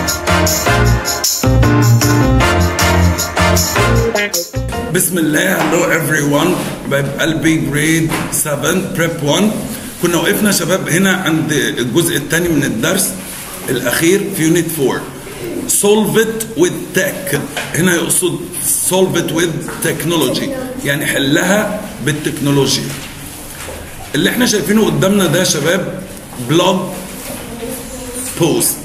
بسم الله هلو ايفري ون حبايب قلبي جريد 7 بريب 1 كنا وقفنا شباب هنا عند الجزء الثاني من الدرس الاخير في يونت 4 solve it with tech هنا يقصد solve it with technology يعني حلها بالتكنولوجيا اللي احنا شايفينه قدامنا ده يا شباب بلوج بوست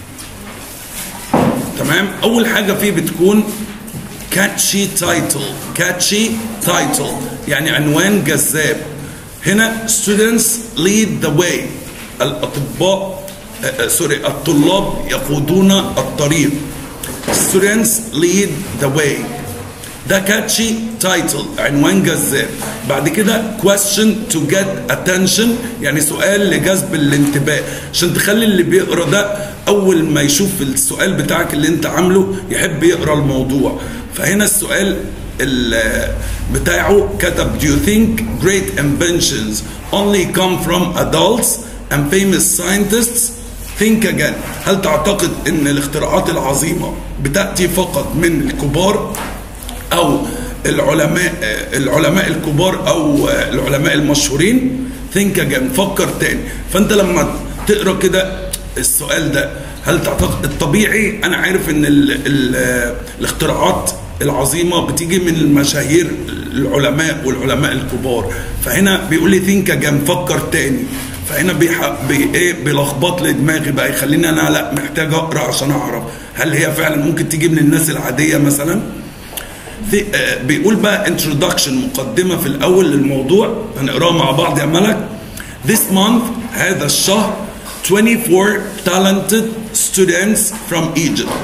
تمام اول حاجه فيه بتكون كاتشي تايتل كاتشي تايتل يعني عنوان جذاب هنا students lead the way الاطباء آه، سوري الطلاب يقودون الطريق students lead the way ده كاتشي تايتل عنوان جذاب بعد كده question to get attention يعني سؤال لجذب الانتباه عشان تخلي اللي بيقرا ده اول ما يشوف السؤال بتاعك اللي انت عامله يحب يقرا الموضوع فهنا السؤال ال- بتاعه كتب do you think great inventions only come from adults and famous scientists think again هل تعتقد ان الاختراعات العظيمة بتأتي فقط من الكبار او العلماء العلماء الكبار او العلماء المشهورين think again فكر تاني فانت لما تقرا كده السؤال ده هل تعتقد الطبيعي انا عارف ان ال ال الاختراعات العظيمه بتيجي من المشاهير العلماء والعلماء الكبار فهنا بيقول لي think again فكر تاني فهنا بيح... بي... ايه بيلخبط لي دماغي بقى يخليني انا لا محتاج اقرا عشان اعرف هل هي فعلا ممكن تيجي من الناس العاديه مثلا في- آه، بيقول بقى introduction مقدمة في الأول للموضوع هنقراها مع بعض يا ملك This month هذا الشهر 24 talented students from Egypt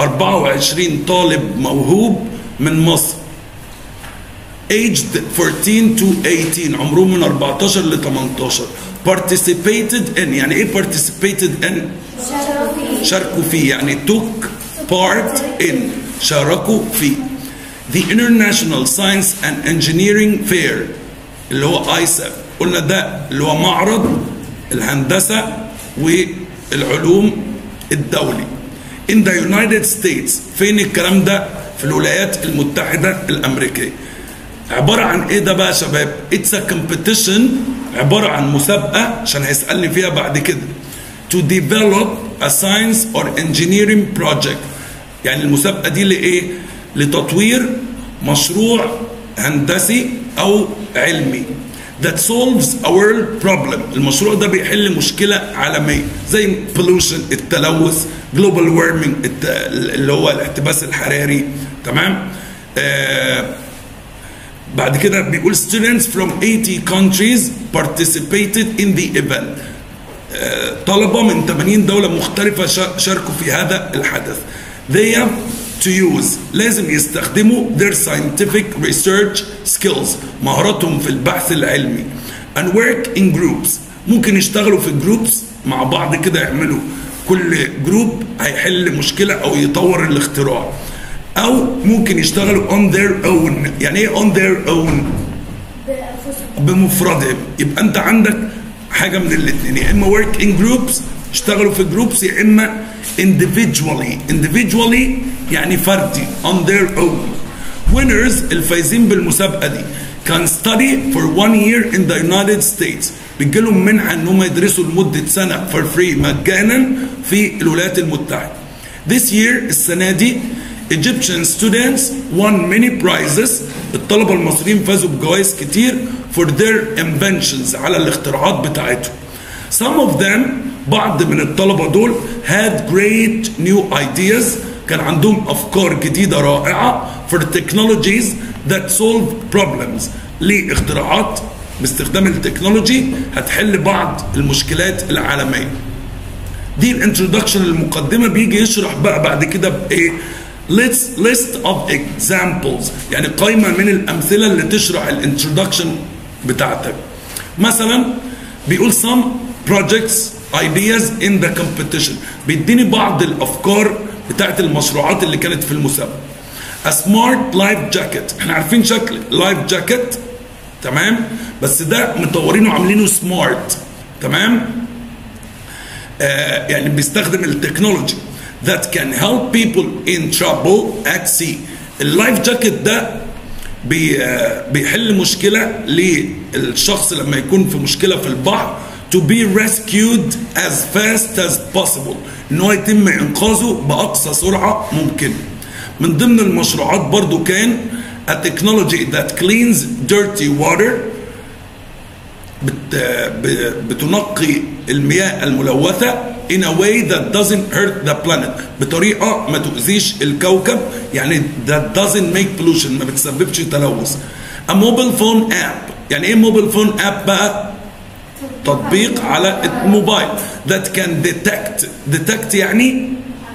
24 طالب موهوب من مصر aged 14 to 18 عمرهم من 14 ل 18 participated in يعني ايه participated in شاركوا فيه يعني took part in شاركوا فيه The International Science and Engineering Fair اللي هو ايسا قلنا ده اللي هو معرض الهندسة والعلوم الدولي In the United States فين الكلام ده في الولايات المتحدة الأمريكية عبارة عن ايه ده بقى يا شباب It's a competition عبارة عن مسابقة عشان هيسألني فيها بعد كده to develop a science or engineering project يعني المسابقة دي لإيه؟ لتطوير مشروع هندسي أو علمي that solves a world problem المشروع ده بيحل مشكلة عالمية زي pollution التلوث global warming الت... اللي هو الاحتباس الحراري تمام آه بعد كده بيقول students from 80 countries participated in the event طلبة من 80 دولة مختلفة شا- شاركوا في هذا الحدث. They have to use لازم يستخدموا their scientific research skills مهاراتهم في البحث العلمي and work in groups ممكن يشتغلوا في groups مع بعض كده يعملوا كل جروب هيحل مشكلة أو يطور الاختراع أو ممكن يشتغلوا on their own يعني إيه on their own بمفردهم يبقى انت عندك حاجه من الاثنين يا اما work in groups اشتغلوا في جروبس يا اما individually individually يعني فردي on their own winners الفايزين بالمسابقه دي can study for one year in the United States بيجي لهم منحه ان هم يدرسوا لمده سنه for free مجانا في الولايات المتحده This year السنه دي Egyptian students won many prizes الطلبة المصريين فازوا بجوائز كتير for their inventions على الاختراعات بتاعتهم Some of them بعض من الطلبة دول had great new ideas كان عندهم أفكار جديدة رائعة for technologies that solve problems لاختراعات باستخدام التكنولوجي هتحل بعض المشكلات العالمية دي الانترودكشن المقدمه بيجي يشرح بقى بعد كده بايه list list of examples يعني قائمه من الامثله اللي تشرح الانترودكشن بتاعتك مثلا بيقول some projects ideas in the competition بيديني بعض الافكار بتاعت المشروعات اللي كانت في المسابقه a smart life jacket احنا عارفين شكل life jacket تمام بس ده مطورينه عاملينه سمارت تمام آه يعني بيستخدم التكنولوجي that can help people in trouble at sea اللايف جاكيت ده بي آه، بيحل مشكلة للشخص لما يكون في مشكلة في البحر to be rescued as fast as possible ان هو يتم انقاذه باقصى سرعة ممكنة من ضمن المشروعات برضو كان a technology that cleans dirty water بت ب- بتنقي المياه الملوثة in a way that doesn't hurt the planet بطريقة ما تؤذيش الكوكب يعني that doesn't make pollution ما بتسببش تلوث a mobile phone app يعني ايه mobile phone app بقى تطبيق على الموبايل that can detect detect يعني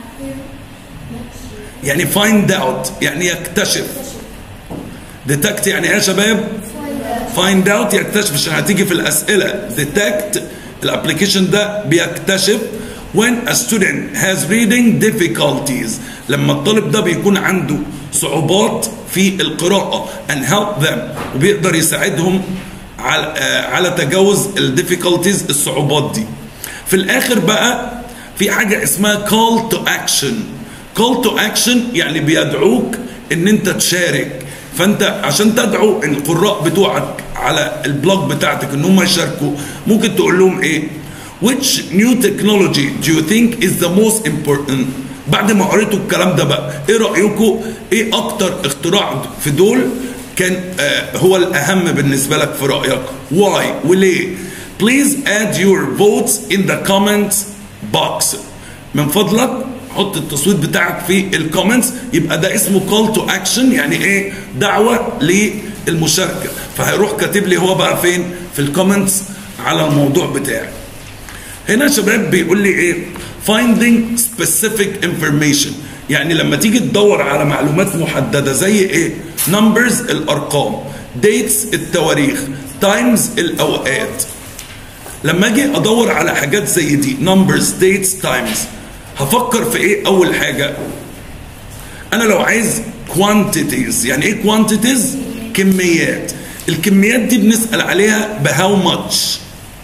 يعني find out يعني يكتشف detect يعني ايه يا شباب find out يكتشف عشان هتيجي في الأسئلة detect الابلكيشن ده بيكتشف when a student has reading difficulties لما الطالب ده بيكون عنده صعوبات في القراءة and help them وبيقدر يساعدهم على آه، على تجاوز الديفيكولتيز الصعوبات دي في الآخر بقى في حاجة اسمها call to action call to action يعني بيدعوك ان انت تشارك فانت عشان تدعو القراء بتوعك على البلوج بتاعتك ان هم يشاركوا ممكن تقول لهم ايه which new technology do you think is the most important بعد ما قريتوا الكلام ده بقى ايه رايكم ايه اكتر اختراع في دول كان آه هو الاهم بالنسبه لك في رايك why وليه please add your votes in the comments box من فضلك حط التصويت بتاعك في الكومنتس يبقى ده اسمه كول تو اكشن يعني ايه دعوه للمشاركه فهيروح كاتب لي هو بقى فين في الكومنتس على الموضوع بتاعي هنا يا شباب بيقول لي ايه finding specific information يعني لما تيجي تدور على معلومات محدده زي ايه numbers الارقام dates التواريخ times الاوقات لما اجي ادور على حاجات زي دي numbers dates times هفكر في ايه اول حاجه انا لو عايز quantities يعني ايه quantities كميات الكميات دي بنسال عليها بهاو ماتش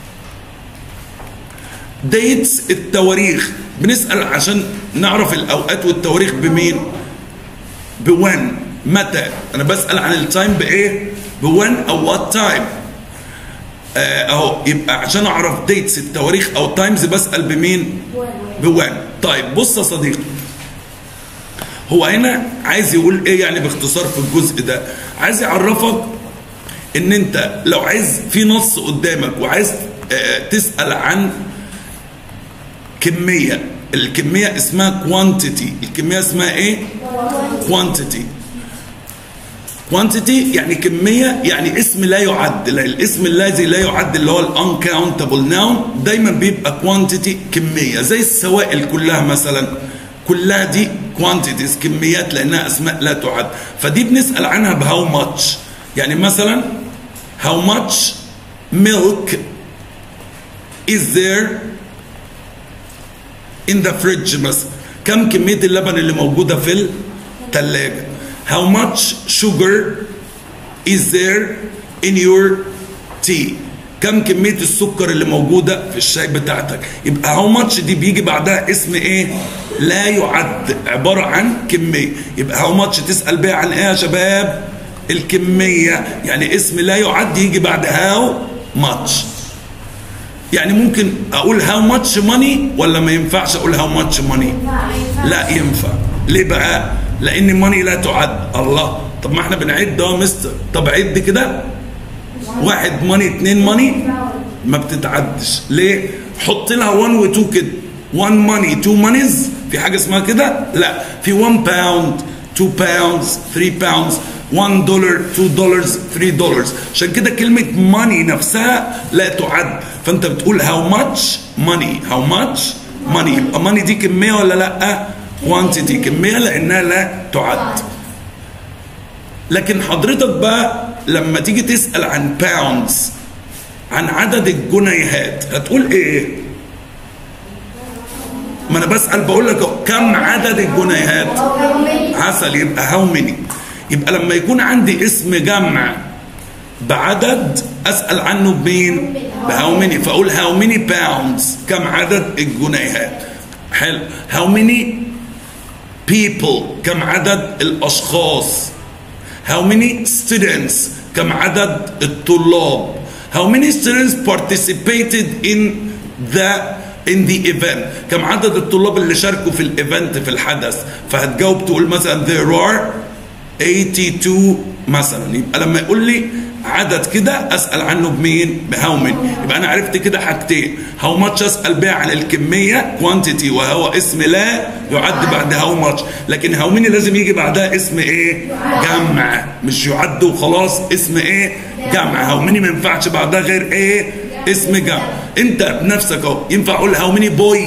dates التواريخ بنسال عشان نعرف الاوقات والتواريخ بمين بوين متى انا بسال عن التايم بايه بوين او وات تايم اهو يبقى عشان اعرف ديتس التواريخ او تايمز بسال بمين بوين طيب بص يا صديقي هو هنا عايز يقول ايه يعني باختصار في الجزء ده عايز يعرفك ان انت لو عايز في نص قدامك وعايز آه، تسال عن كميه الكميه اسمها كوانتيتي الكميه اسمها ايه كوانتيتي كوانتيتي يعني كميه يعني اسم لا يعد لا الاسم الذي لا يعد اللي هو الانكاونتبل ناون دايما بيبقى كوانتيتي كميه زي السوائل كلها مثلا كلها دي كوانتيتيز كميات لانها اسماء لا تعد فدي بنسال عنها بهاو ماتش يعني مثلا how much milk is there in the fridge مثلا كم كميه اللبن اللي موجوده في الثلاجه how much sugar is there in your tea كم كمية السكر اللي موجودة في الشاي بتاعتك يبقى how much دي بيجي بعدها اسم ايه لا يعد عبارة عن كمية يبقى how much تسأل بيها عن ايه يا شباب الكمية يعني اسم لا يعد يجي بعد how much يعني ممكن اقول how much money ولا ما ينفعش اقول how much money لا ينفع ليه بقى لان ماني لا تعد الله طب ما احنا بنعد اهو مستر طب عد كده واحد ماني اتنين ماني ما بتتعدش ليه حط لها 1 و 2 كده 1 ماني 2 مانيز في حاجه اسمها كده لا في 1 باوند 2 باوندز 3 باوندز 1 دولار 2 دولار 3 دولار عشان كده كلمه ماني نفسها لا تعد فانت بتقول هاو ماتش ماني هاو ماتش ماني يبقى ماني دي كميه ولا لا كوانتيتي كميه لانها لا تعد لكن حضرتك بقى لما تيجي تسال عن باوندز عن عدد الجنيهات هتقول ايه ما انا بسال بقول لك كم عدد الجنيهات عسل يبقى هاو ميني يبقى لما يكون عندي اسم جمع بعدد اسال عنه بمين بهاو ميني فاقول هاو ميني باوندز كم عدد الجنيهات حلو how many people كم عدد الاشخاص how many students كم عدد الطلاب how many students participated in the in the event كم عدد الطلاب اللي شاركوا في الايفنت في الحدث فهتجاوب تقول مثلا there are 82 مثلا يبقى لما يقول لي عدد كده اسال عنه بمين بهاو من يبقى انا عرفت كده حاجتين هاو ماتش اسال بيها عن الكميه كوانتيتي وهو اسم لا يعد بعد هاو ماتش لكن هاو ميني لازم يجي بعدها اسم ايه جمع مش يعد وخلاص اسم ايه جمع هاو ميني ما ينفعش بعدها غير ايه اسم جمع انت بنفسك اهو ينفع اقول هاو ميني بوي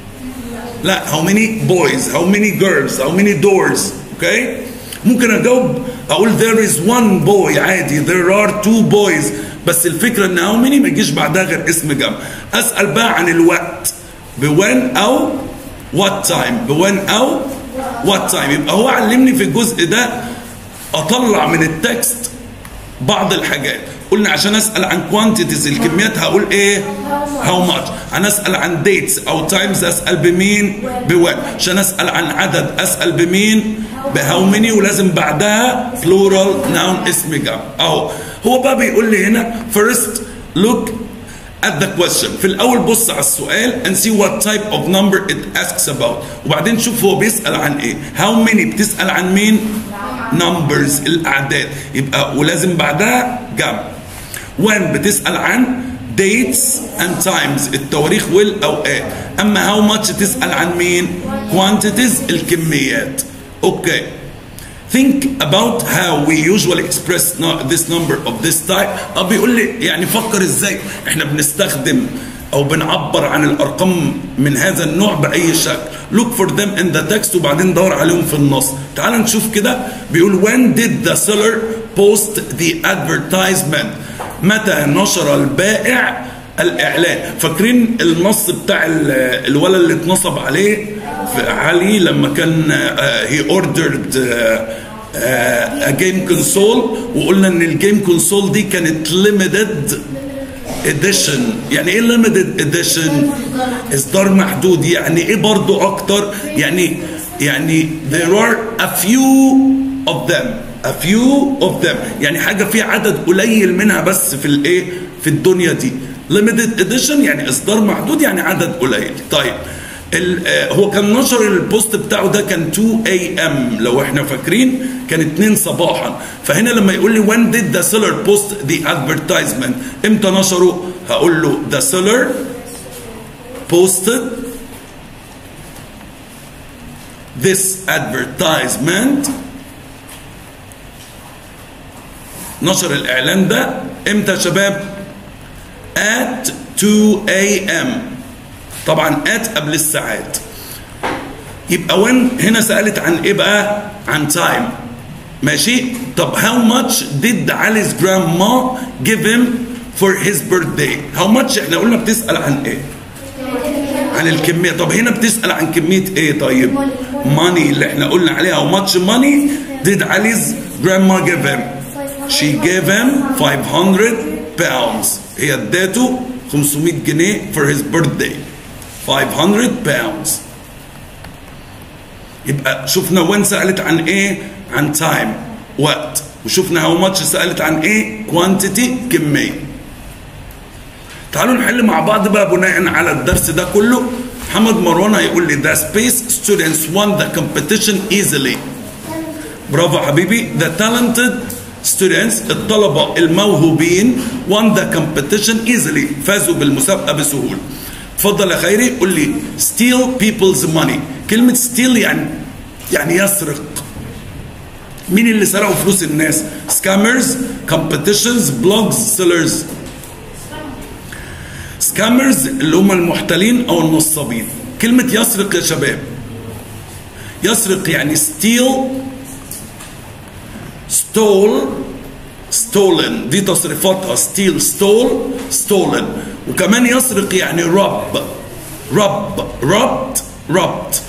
لا هاو ميني بويز هاو ميني جيرلز هاو ميني دورز اوكي ممكن اجاوب اقول there is one boy عادي there are two boys بس الفكره ان هاو ميني ما يجيش بعدها غير اسم جمع اسال بقى عن الوقت بوين او what time بوين او what time يبقى هو علمني في الجزء ده اطلع من التكست بعض الحاجات قلنا عشان اسال عن كوانتيتيز الكميات هقول ايه هاو ماتش انا اسال عن ديتس او تايمز اسال بمين بوين عشان اسال عن عدد اسال بمين بهاو ميني ولازم بعدها بلورال ناون اسم جمع اهو هو بقى بيقول لي هنا فيرست لوك at the question في الاول بص على السؤال and see what type of number it asks about وبعدين شوف هو بيسال عن ايه how many بتسال عن مين numbers الاعداد يبقى ولازم بعدها جمع when بتسال عن dates and times التواريخ والاوقات اما how much تسال عن مين quantities الكميات اوكي think about how we usually express this number of this type اه بيقول لي يعني فكر ازاي احنا بنستخدم او بنعبر عن الارقام من هذا النوع باي شكل look for them in the text وبعدين دور عليهم في النص تعال نشوف كده بيقول when did the seller post the advertisement متى نشر البائع الاعلان فاكرين النص بتاع الولد اللي اتنصب عليه علي لما كان هي اوردرد جيم كونسول وقلنا ان الجيم كونسول دي كانت ليميتد اديشن يعني ايه ليميتد اديشن اصدار محدود يعني ايه برضو اكتر يعني يعني there are a few of them a few of them يعني حاجه في عدد قليل منها بس في الايه في الدنيا دي limited edition يعني اصدار محدود يعني عدد قليل طيب هو كان نشر البوست بتاعه ده كان 2 اي ام لو احنا فاكرين كان 2 صباحا فهنا لما يقول لي when did the seller post the advertisement امتى نشره هقول له the seller posted this advertisement نشر الاعلان ده امتى يا شباب at 2 a.m. طبعا at قبل الساعات يبقى وين هنا سألت عن ايه بقى عن تايم ماشي طب how much did Ali's grandma give him for his birthday how much احنا قلنا بتسأل عن ايه عن الكمية طب هنا بتسأل عن كمية ايه طيب money اللي احنا قلنا عليها how much money did Ali's grandma give him she gave him 500 pounds هي اداته 500 جنيه for his birthday 500 pounds يبقى شفنا وين سألت عن ايه عن تايم وقت وشفنا هاو ماتش سألت عن ايه كوانتيتي كمية تعالوا نحل مع بعض بقى بناء على الدرس ده كله محمد مروان هيقول لي the space students won the competition easily برافو حبيبي the talented students الطلبة الموهوبين won the competition easily فازوا بالمسابقة بسهولة اتفضل يا خيري قول لي steal people's money كلمة steal يعني يعني يسرق مين اللي سرقوا فلوس الناس scammers competitions blogs sellers scammers اللي هم المحتالين او النصابين كلمة يسرق يا شباب يسرق يعني steal stole stolen دي تصريفاتها steal stole stolen وكمان يسرق يعني رب رب ربط ربط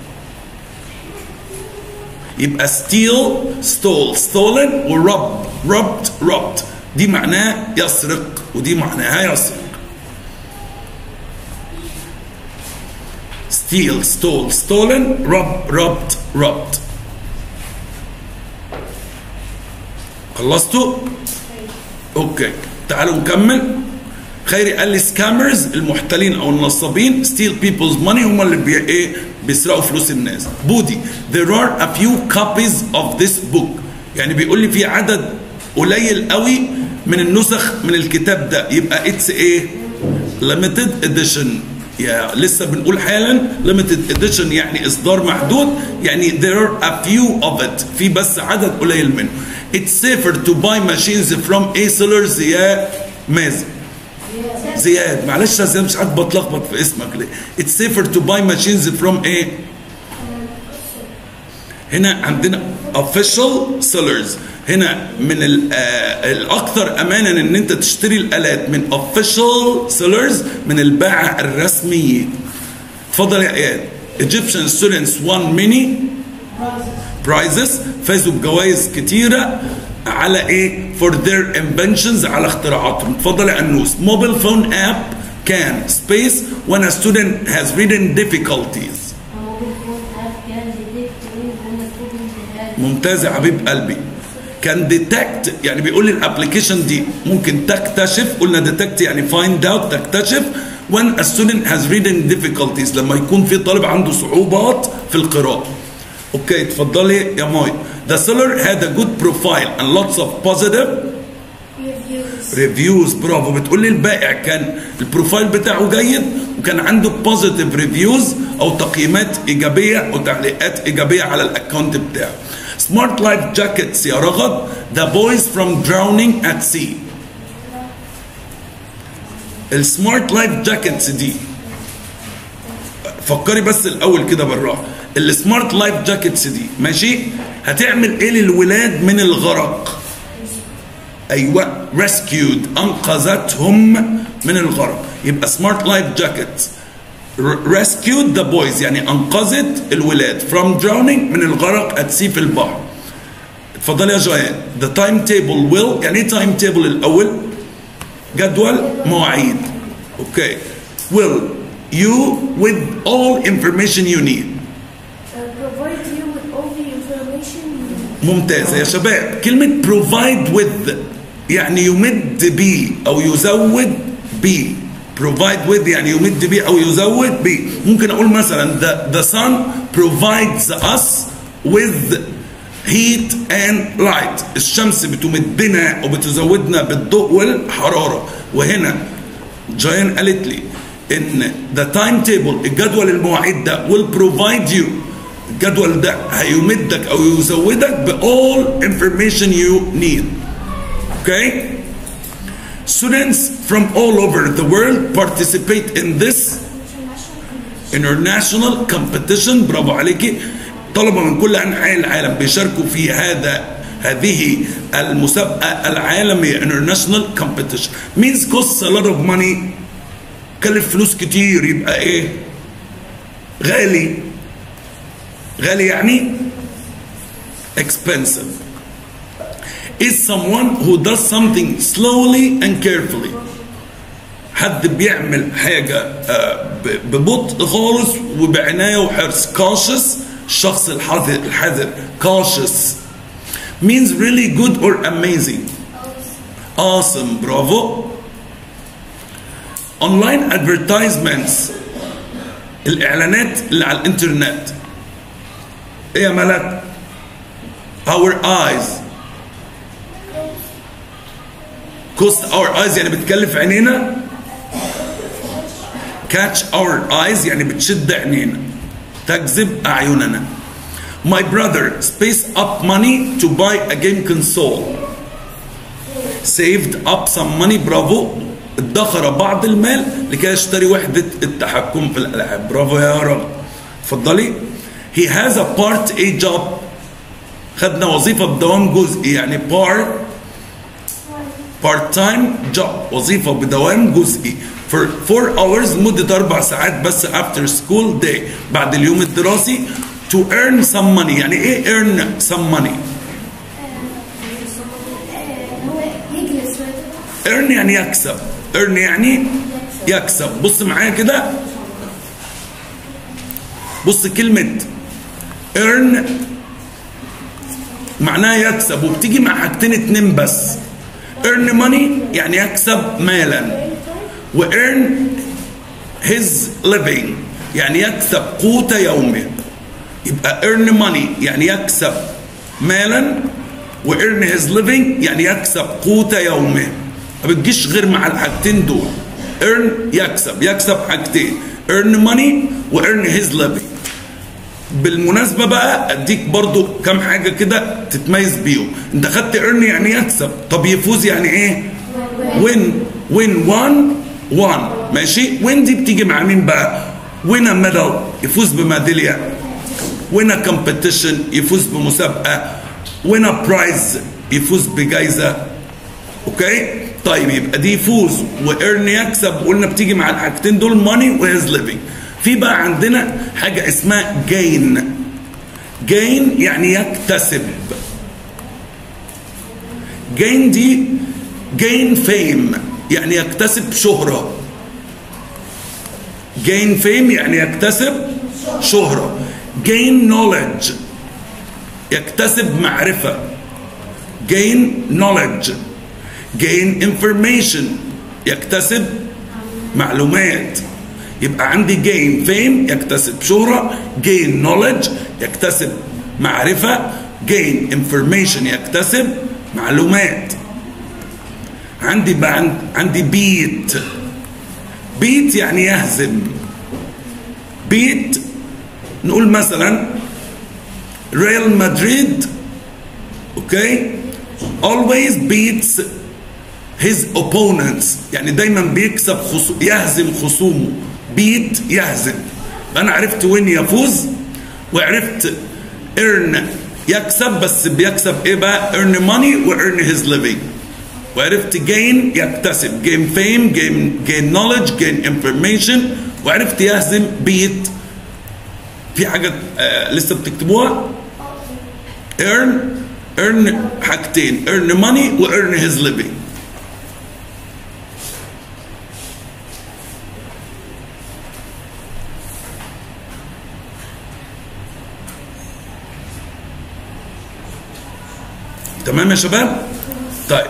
يبقى steal stole stolen ورب ربط ربط دي معناه يسرق ودي معناها يسرق steal stole stolen rob robbed robbed خلصتوا اوكي تعالوا نكمل خيري قال لي سكامرز المحتلين او النصابين ستيل بيبلز ماني هم اللي بي ايه بيسرقوا فلوس الناس بودي there are a few copies of this book يعني بيقول لي في عدد قليل قوي من النسخ من الكتاب ده يبقى اتس ايه limited edition يا لسه بنقول حالا limited edition يعني اصدار محدود يعني there are a few of it في بس عدد قليل منه it's safer to buy machines from a sellers يا مازن زياد معلش يا زياد مش عارف بتلخبط في اسمك ليه it's safer to buy machines from a هنا عندنا official sellers هنا من ال- آه، الاكثر امانا ان انت تشتري الالات من official sellers من الباعة الرسميين اتفضل يا اياد Egyptian students won many prizes فازوا بجوائز كتيرة على ايه for their inventions على اختراعاتهم اتفضل يا انوس mobile phone app can space when a student has reading difficulties موجود فون اب كان ديتكت وين هم كوبنت ممتاز يا حبيب قلبي كان ديتكت يعني بيقول لي الابلكيشن دي ممكن تكتشف قلنا ديتكت يعني فايند اوت تكتشف when a student has reading difficulties لما يكون في طالب عنده صعوبات في القراءة اوكي اتفضلي يا ماي The seller had a good profile and lots of positive ريفيوز برافو بتقول لي البائع كان البروفايل بتاعه جيد وكان عنده بوزيتيف ريفيوز او تقييمات ايجابيه او تعليقات ايجابيه على الاكونت بتاعه سمارت لايف جاكيتس يا رغد ذا بويز فروم drowning ات سي السمارت لايف جاكيتس دي فكري بس الاول كده بالراحه السمارت لايف جاكيتس دي ماشي هتعمل ايه للولاد من الغرق ايوه rescued انقذتهم من الغرق يبقى سمارت لايف جاكيتس rescued the boys يعني انقذت الولاد from drowning من الغرق at sea في البحر اتفضلي يا جوان the timetable will يعني ايه time table الاول جدول مواعيد اوكي will you with all information you need provide you with all the information you need. ممتاز يا شباب كلمة provide with يعني يمد بي أو يزود بي provide with يعني يمد بي أو يزود بي ممكن أقول مثلا the, the sun provides us with heat and light الشمس بتمدنا أو بتزودنا بالضوء والحرارة وهنا جايان قالت لي ان the timetable الجدول المواعيد ده will provide you الجدول ده هيمدك او يزودك ب all information you need okay students from all over the world participate in this international competition برافو عليكي طلبة من كل أنحاء العالم بيشاركوا في هذا هذه المسابقة العالمية international competition means costs a lot of money كلف فلوس كتير يبقى ايه غالي غالي يعني expensive is someone who does something slowly and carefully حد بيعمل حاجة آه، ب- ببطء خالص وبعناية وحرص cautious الشخص الحذر الحذر cautious means really good or amazing awesome برافو online advertisements الإعلانات اللي على الإنترنت إيه يا ملك our eyes cost our eyes يعني بتكلف عينينا catch our eyes يعني بتشد عينينا تجذب أعيننا my brother spaced up money to buy a game console saved up some money برافو ادخر بعض المال لكي يشتري وحدة التحكم في الألعاب برافو يا رب اتفضلي he has a part A job خدنا وظيفة بدوام جزئي يعني part part time job وظيفة بدوام جزئي for four hours لمدة أربع ساعات بس after school day بعد اليوم الدراسي to earn some money يعني إيه earn some money هو يجلس earn يعني يكسب earn يعني يكسب بص معايا كده بص كلمة earn معناها يكسب وبتيجي مع حاجتين اتنين بس earn money يعني يكسب مالا و earn his living يعني يكسب قوت يومه يبقى earn money يعني يكسب مالا و earn his living يعني يكسب قوت يومه ما بتجيش غير مع الحاجتين دول earn يكسب يكسب حاجتين earn money و earn his living بالمناسبة بقى اديك برضو كام حاجة كده تتميز بيهم انت خدت earn يعني يكسب طب يفوز يعني ايه win win one one ماشي win دي بتيجي مع مين بقى win a medal يفوز بميدالية win a competition يفوز بمسابقة win a prize يفوز بجائزة اوكي طيب يبقى دي يفوز وايرن يكسب وقلنا بتيجي مع الحاجتين دول ماني وهيز ليفنج في بقى عندنا حاجه اسمها جين جين يعني يكتسب جين دي جين فيم يعني يكتسب شهره جين فيم يعني يكتسب شهره جين نوليدج يكتسب معرفه gain knowledge gain information يكتسب معلومات يبقى عندي gain fame يكتسب شهرة gain knowledge يكتسب معرفة gain information يكتسب معلومات عندي بقى عن- عندي beat beat يعني يهزم beat نقول مثلا ريال مدريد اوكي always beats his opponents يعني دايما بيكسب خصو... يهزم خصومه beat يهزم انا عرفت وين يفوز وعرفت earn يكسب بس بيكسب ايه بقى earn money و earn his living وعرفت gain يكتسب gain fame gain, gain knowledge gain information وعرفت يهزم beat في حاجة آه لسه بتكتبوها earn earn حاجتين earn money و earn his living تمام يا شباب طيب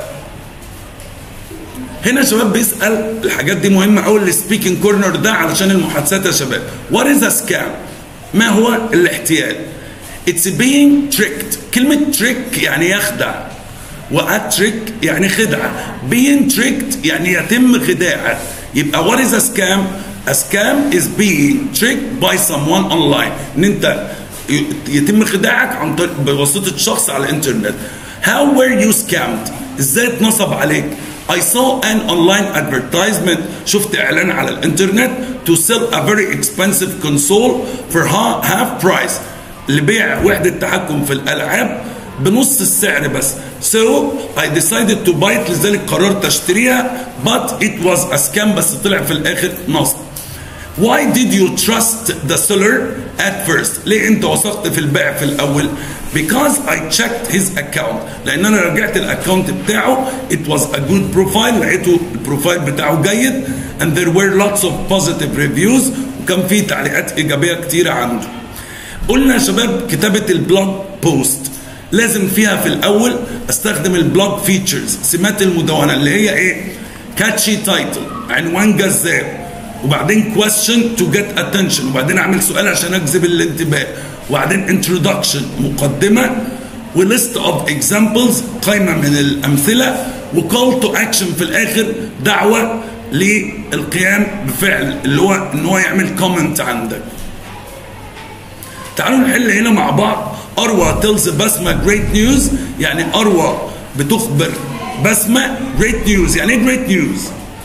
هنا شباب بيسأل الحاجات دي مهمة أوي السبيكنج كورنر ده علشان المحادثات يا شباب What is a scam؟ ما هو الاحتيال؟ It's being tricked كلمة trick يعني يخدع وأتريك يعني خدعة being tricked يعني يتم خداعك يبقى what is a scam؟ A scam is being tricked by someone online إن أنت يتم خداعك عن طريق بواسطة شخص على الإنترنت How were you scammed؟ إزاي اتنصب عليك؟ I saw an online advertisement شفت إعلان على الإنترنت to sell a very expensive console for ha- half price لبيع وحدة تحكم في الألعاب بنص السعر بس so I decided to buy it لذلك قررت أشتريها but it was a scam بس طلع في الآخر نصب Why did you trust the seller at first? ليه انت وثقت في البائع في الاول؟ Because I checked his account لان انا رجعت الاكونت بتاعه it was a good profile لقيته البروفايل بتاعه جيد and there were lots of positive reviews وكان في تعليقات ايجابيه كتيره عنده. قلنا يا شباب كتابه البلوج بوست لازم فيها في الاول استخدم البلوج فيتشرز سمات المدونه اللي هي ايه؟ كاتشي تايتل عنوان جذاب وبعدين question to get attention وبعدين اعمل سؤال عشان اجذب الانتباه وبعدين introduction مقدمه وليست اوف examples قائمه من الامثله وكول تو اكشن في الاخر دعوه للقيام بفعل اللي هو ان هو يعمل كومنت عندك تعالوا نحل هنا مع بعض اروى تلز بسمه جريت نيوز يعني اروى بتخبر بسمه جريت نيوز يعني ايه جريت نيوز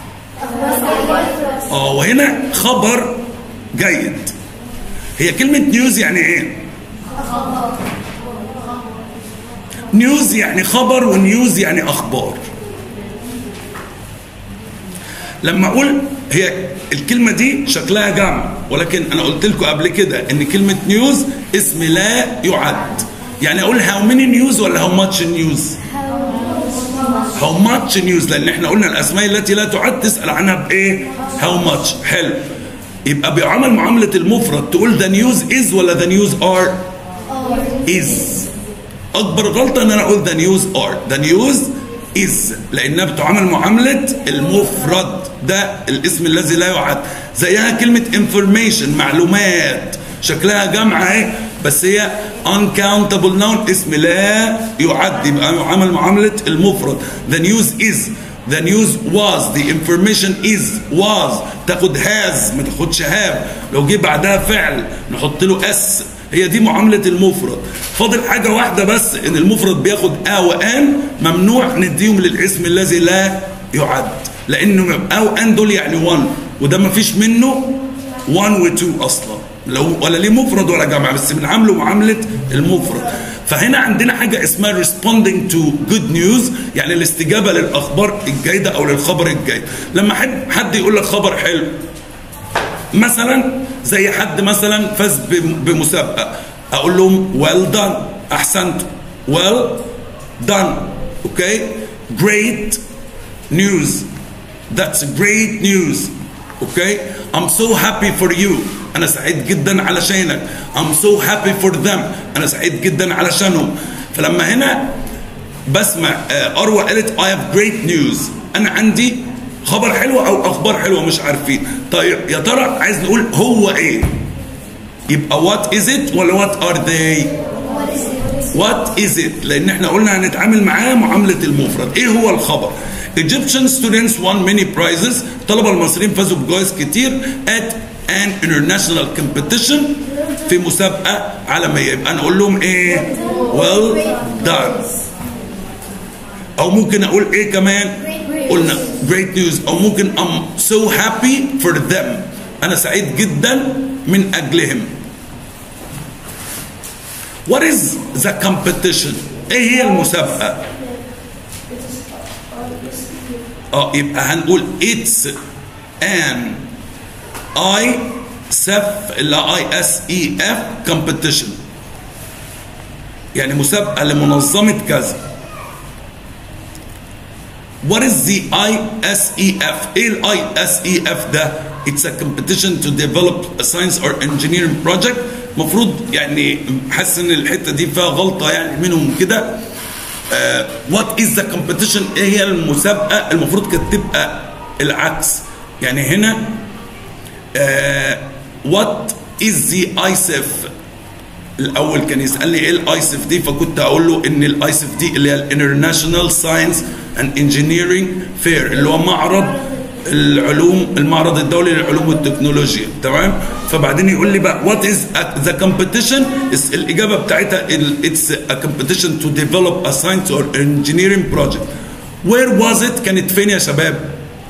اه وهنا خبر جيد هي كلمة نيوز يعني ايه؟ نيوز يعني خبر ونيوز يعني اخبار لما اقول هي الكلمة دي شكلها جمع ولكن انا قلت لكم قبل كده ان كلمة نيوز اسم لا يعد يعني اقول هاو ماني نيوز ولا هاو ماتش نيوز هاو ماتش نيوز لان احنا قلنا الاسماء التي لا تعد تسال عنها بايه هاو ماتش حلو يبقى بيعامل معاملة المفرد تقول the news is ولا the news are is أكبر غلطة إن أنا أقول the news are the news is لأنها بتعامل معاملة المفرد ده الاسم الذي لا يعد زيها كلمة information معلومات شكلها جمع اهي بس هي uncountable noun اسم لا يعد يبقى يعامل معاملة المفرد the news is the news was the information is was تاخد has ما تاخدش have لو جه بعدها فعل نحط له اس هي دي معاملة المفرد فاضل حاجة واحدة بس ان المفرد بياخد ا وان ممنوع نديهم للاسم الذي لا يعد لانه ا وان دول يعني 1 وده ما فيش منه 1 و 2 اصلا لو ولا ليه مفرد ولا جمع بس بنعامله معاملة المفرد فهنا عندنا حاجة اسمها responding to good news يعني الاستجابة للأخبار الجيدة أو للخبر الجيد لما حد حد يقول لك خبر حلو مثلا زي حد مثلا فاز بم- بمسابقة أقول لهم well done أحسنت well done okay great news that's great news okay I'm so happy for you أنا سعيد جدا علشانك I'm so happy for them أنا سعيد جدا علشانهم فلما هنا بسمع آه، أروى قالت I have great news أنا عندي خبر حلو أو أخبار حلوة مش عارفين طيب يا ترى عايز نقول هو إيه يبقى what is it ولا what are they What is it؟ لأن احنا قلنا هنتعامل معاه معاملة المفرد، إيه هو الخبر؟ Egyptian students won many prizes، الطلبة المصريين فازوا بجوائز كتير at an international competition في مسابقة عالمية، يبقى نقول لهم إيه؟ well done. أو ممكن أقول إيه كمان؟ قلنا great news أو ممكن I'm so happy for them. أنا سعيد جدا من أجلهم. What is the competition؟ ايه هي المسابقة؟ اه يبقى هنقول it's an I سف اللي I S E F competition يعني مسابقة لمنظمة كذا What is the ISEF؟ ايه ال ISEF ده؟ It's a competition to develop a science or engineering project المفروض يعني حاسس ان الحته دي فيها غلطه يعني منهم كده وات از ذا كومبيتيشن ايه هي المسابقه المفروض كانت تبقى العكس يعني هنا وات از ذا ايسف الاول كان يسالني ايه الايسف دي فكنت اقول له ان الايسف دي اللي هي الانترناشونال ساينس اند انجينيرنج فير اللي هو معرض العلوم المعرض الدولي للعلوم والتكنولوجيا تمام فبعدين يقول لي بقى وات از ذا كومبيتيشن الاجابه بتاعتها اتس ا كومبيتيشن تو ديفلوب ا ساينس اور انجينيرنج بروجكت وير واز ات كانت فين يا شباب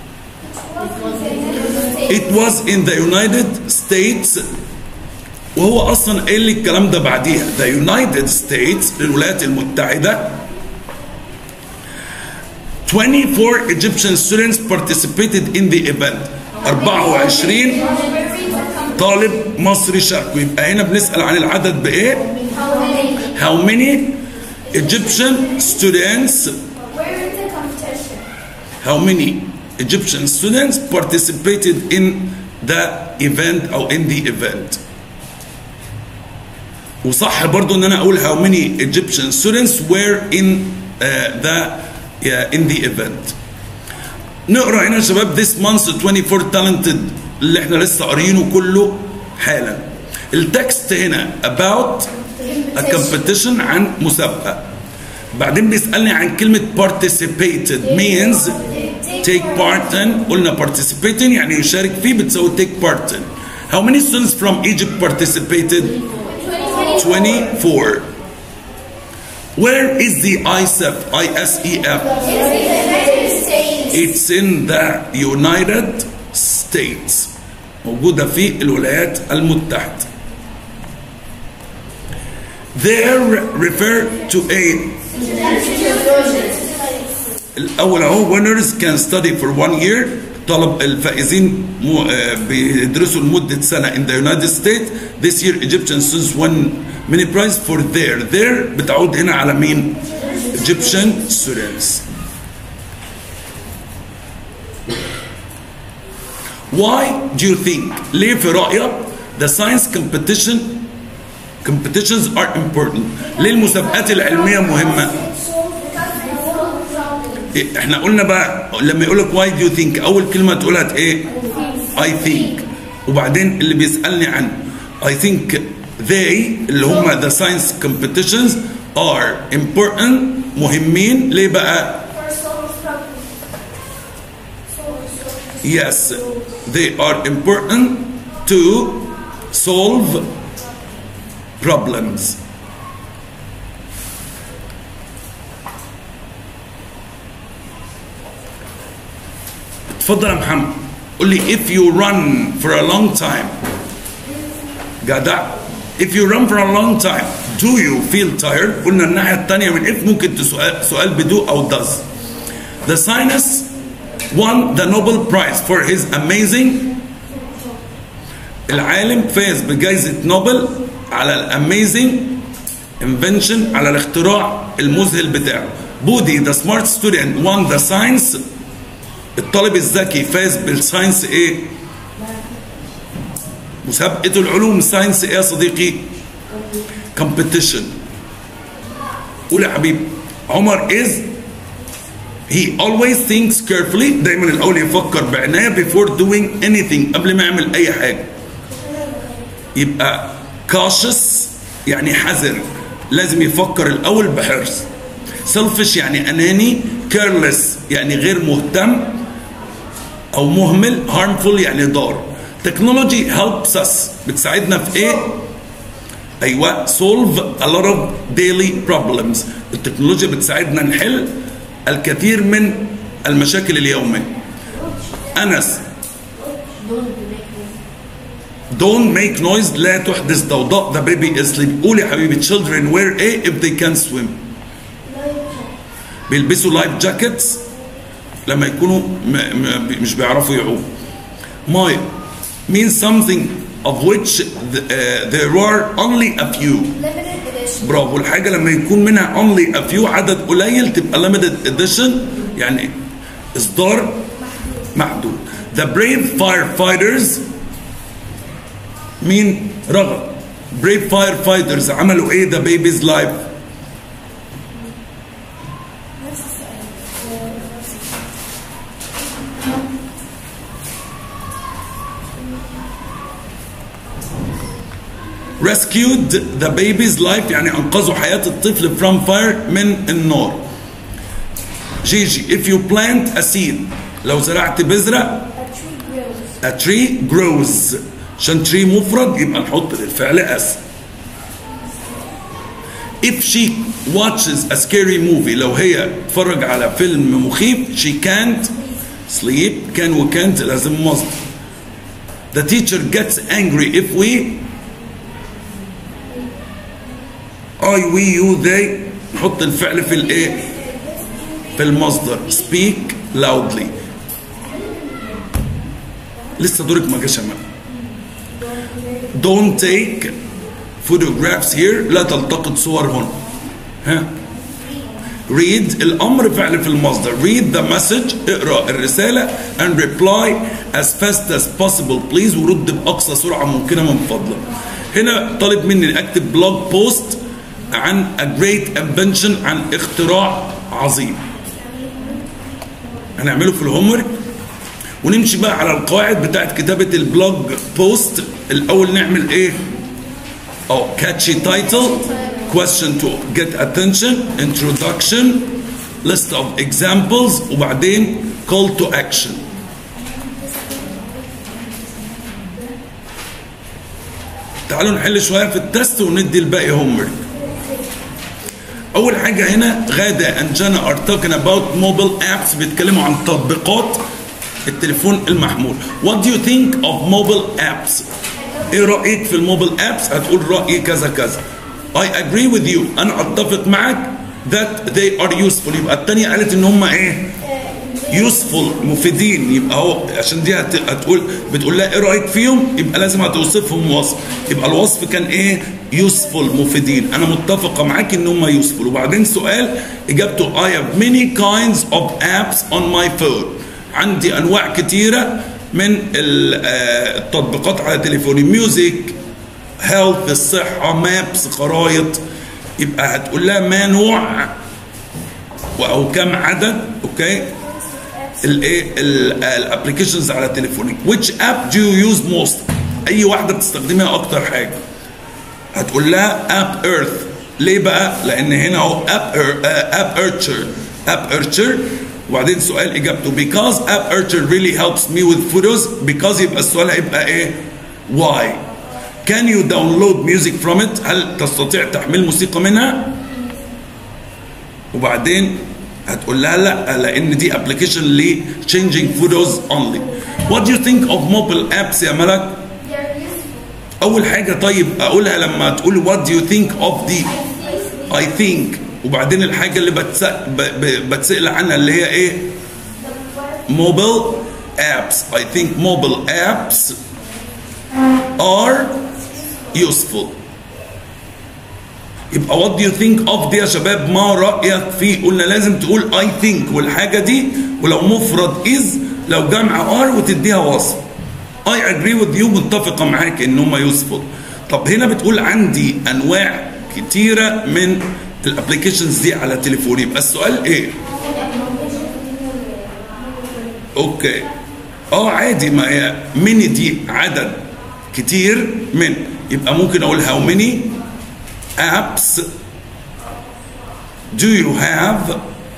It was in the United States وهو اصلا قايل لي الكلام ده بعديها the United States الولايات المتحده 24 Egyptian students participated in the event 24 طالب مصري شاركوا يبقى هنا بنسأل عن العدد بإيه؟ How many Egyptian students Where is the competition? how many Egyptian students participated in the event أو in the event وصح برضو ان انا اقول how many Egyptian students were in uh, the uh, in the event نقرا هنا يا شباب this month 24 talented اللي احنا لسه قاريينه كله حالا التكست هنا about a competition عن مسابقة بعدين بيسألني عن كلمة participated means take part in قلنا participating يعني يشارك فيه بتساوي take part in how many students from Egypt participated 24 where is the ISEF ISEF It's in the United States موجودة في الولايات المتحدة There refer to a الأول أهو winners can study for one year طلب الفائزين مو آه، بيدرسوا لمدة سنة in the United States this year Egyptian students won many prize for there there بتعود هنا على مين Egyptian students why do you think ليه في رأيك the science competition competitions are important ليه المسابقات العلمية مهمة إيه، احنا قلنا بقى لما يقول لك why do you think اول كلمة تقولها ايه I think وبعدين اللي بيسألني عن I think they اللي هم the science competitions are important مهمين ليه بقى Yes, they are important to solve problems. اتفضل يا محمد قول لي if you run for a long time جدع if you run for a long time do you feel tired قلنا الناحية التانية من if ممكن تسؤال سؤال بدو أو does the scientist won the Nobel Prize for his amazing العالم فاز بجائزة نوبل على الاميزنج invention على الاختراع المذهل بتاعه بودي the smart student won the science الطالب الذكي فاز بالساينس ايه مسابقة العلوم ساينس ايه يا صديقي competition قول يا حبيبي عمر is he always thinks carefully دايما الاول يفكر بعناية before doing anything قبل ما يعمل اي حاجة يبقى cautious يعني حذر لازم يفكر الاول بحرص selfish يعني اناني careless يعني غير مهتم او مهمل harmful يعني ضار technology helps us بتساعدنا في ايه ايوه solve a lot of daily problems التكنولوجيا بتساعدنا نحل الكثير من المشاكل اليوميه انس Don't make noise لا تحدث ضوضاء the baby is asleep قول يا حبيبي children wear a if they can swim بيلبسوا لايف جاكيتس لما يكونوا م م مش بيعرفوا يعوموا ماي means something of which the, uh, there are only a few Limited edition. برافو الحاجة لما يكون منها only a few عدد قليل تبقى limited edition يعني إصدار محدود The brave firefighters مين رغد brave firefighters عملوا ايه the baby's life rescued the baby's life يعني انقذوا حياة الطفل from fire من النار جيجي if you plant a seed لو زرعت بذرة A tree a tree grows. grows عشان tree مفرد يبقى نحط للفعل اس if she watches a scary movie لو هي تتفرج على فيلم مخيف she can't sleep can و can't لازم مصدر the teacher gets angry if we I we you they نحط الفعل في الايه في المصدر speak loudly لسه دورك ما جاش يا مان. don't take photographs here لا تلتقط صور هنا ها read الامر فعل في المصدر read the message اقرا الرساله and reply as fast as possible please ورد باقصى سرعه ممكنه من فضلك هنا طالب مني اكتب بلوج بوست عن a great invention عن اختراع عظيم هنعمله في الهومورك ونمشي بقى على القواعد بتاعت كتابة البلوج بوست الأول نعمل إيه؟ أو catchy title question to get attention introduction list of examples وبعدين call to action تعالوا نحل شوية في التست وندي الباقي homework أول حاجة هنا غادة and Jana are talking about mobile apps بيتكلموا عن تطبيقات التليفون المحمول What do you think of mobile apps ايه رأيك في الموبايل apps هتقول رأيي كذا كذا I agree with you أنا أتفق معك that they are useful يبقى التانية قالت إن هم إيه useful مفيدين يبقى هو عشان دي هت- هتقول بتقول لها ايه رايك فيهم يبقى لازم هتوصفهم وصف يبقى الوصف كان ايه useful مفيدين انا متفقه معاك ان هم useful وبعدين سؤال اجابته I have many kinds of apps on my phone عندي انواع كتيره من ال- آه، التطبيقات على تليفوني ميوزك هيلث الصحة مابس خرايط يبقى هتقول لها ما نوع او كم عدد اوكي الايه الابلكيشنز على تليفونك which app do you use most اي واحده بتستخدمها اكتر حاجه هتقول لها اب ايرث ليه بقى لان هنا اهو اب اب ارشر اب ارشر وبعدين سؤال اجابته because app archer really helps me with photos because يبقى السؤال هيبقى ايه why can you download music from it هل تستطيع تحميل موسيقى منها وبعدين هتقول لها لا لان دي ابلكيشن ل changing photos only what do you think of mobile apps يا ملك اول حاجه طيب اقولها لما تقول what do you think of the I think وبعدين الحاجه اللي بتسأل, بتسأل عنها اللي هي ايه mobile apps I think mobile apps are useful يبقى what do you think of دي يا شباب ما رأيك فيه قلنا لازم تقول I think والحاجة دي ولو مفرد is لو جمع are وتديها وصف I agree with you متفقة معاك ان هم useful طب هنا بتقول عندي انواع كتيرة من الابلكيشنز دي على تليفوني يبقى السؤال ايه اوكي اه عادي ما هي ميني دي عدد كتير من يبقى ممكن اقول how many apps do you have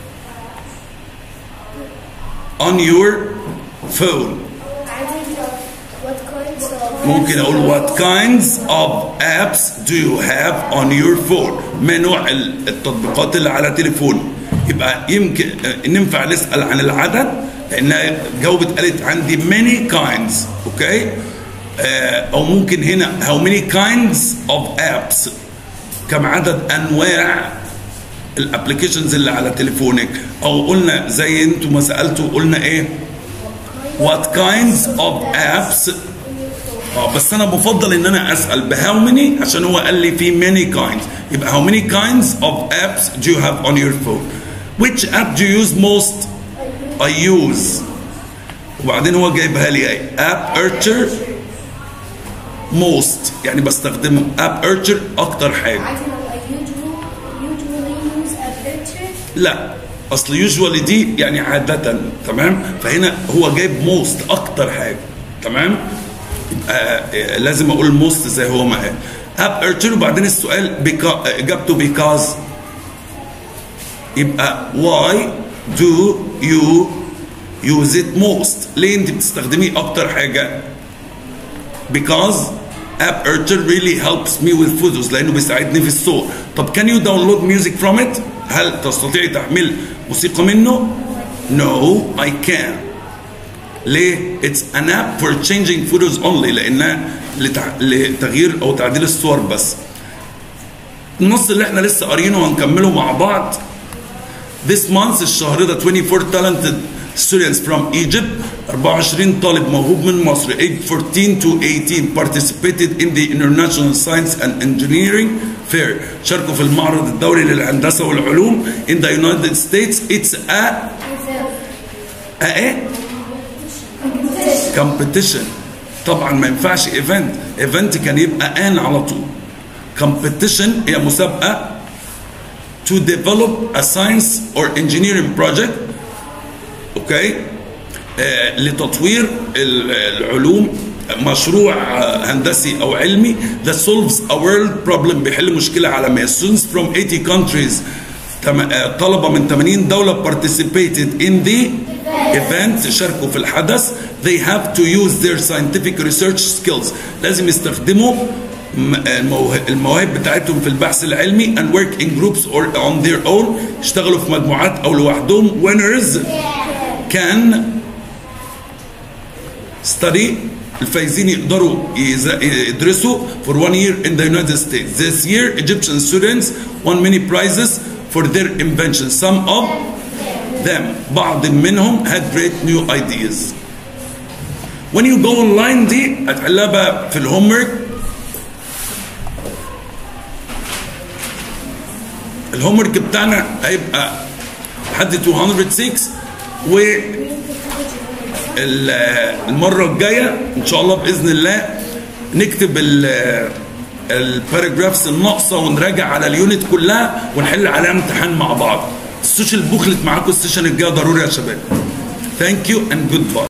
on your phone What kinds of ممكن اقول what kinds of apps do you have on your phone ما نوع ال- التطبيقات اللي على تليفون يبقى يمكن آه، ننفع نسال عن العدد لانها جاوبت قالت عندي many kinds اوكي آه، او ممكن هنا how many kinds of apps كم عدد انواع الابلكيشنز اللي على تليفونك او قلنا زي انتوا ما سالتوا قلنا ايه what kinds of apps اه بس انا بفضل ان انا اسال بهاو ماني عشان هو قال لي في many kinds يبقى how many kinds of apps do you have on your phone which app do you use most I use وبعدين هو جايبها لي ايه app archer most يعني بستخدمه app archer اكتر حاجه عادي لو I usually usually use a picture لا اصل يوجوالي دي يعني عاده تمام فهنا هو جايب موست اكتر حاجه تمام يبقى آه، لازم اقول موست زي هو ما قال اب ارتر وبعدين السؤال بيكا اجابته بيكاز يبقى why do you use it most ليه انت بتستخدميه اكتر حاجه because app Archer really helps me with photos لانه بيساعدني في الصور طب can you download music from it هل تستطيع تحميل موسيقى منه no I can ليه it's an app for changing photos only لانها لتع- لتغيير او تعديل الصور بس النص اللي احنا لسه قارينه وهنكمله مع بعض This month الشهر ده 24 talented students from Egypt 24 طالب موهوب من مصر age 14 to 18 participated in the International Science and Engineering Fair شاركوا في المعرض الدولي للهندسة والعلوم in the United States it's a a ايه competition طبعا ما ينفعش ايفنت ايفنت كان يبقى ان على طول competition هي مسابقة to develop a science or engineering project اوكي آه لتطوير ال- العلوم مشروع آه، هندسي او علمي that solves a world problem بيحل مشكله عالميه students from 80 countries تم- آه، طلبه من 80 دوله participated in the event شاركوا في الحدث they have to use their scientific research skills لازم يستخدموا م- الموه- المواهب بتاعتهم في البحث العلمي and work in groups or on their own يشتغلوا في مجموعات او لوحدهم winners can study الفايزين يقدروا يز- يدرسوا for one year in the United States. This year, Egyptian students won many prizes for their inventions. Some of them, بعض منهم had great new ideas. When you go online دي هتحلها بقى في الهومورك الهومورك بتاعنا هيبقى لحد 206 و ال- المره الجايه ان شاء الله باذن الله نكتب ال- الباراجرافز الناقصه ونراجع على اليونت كلها ونحل عليها امتحان مع بعض السوشيال بوكلت معاكم السيشن الجايه ضروري يا شباب ثانك يو اند جود باي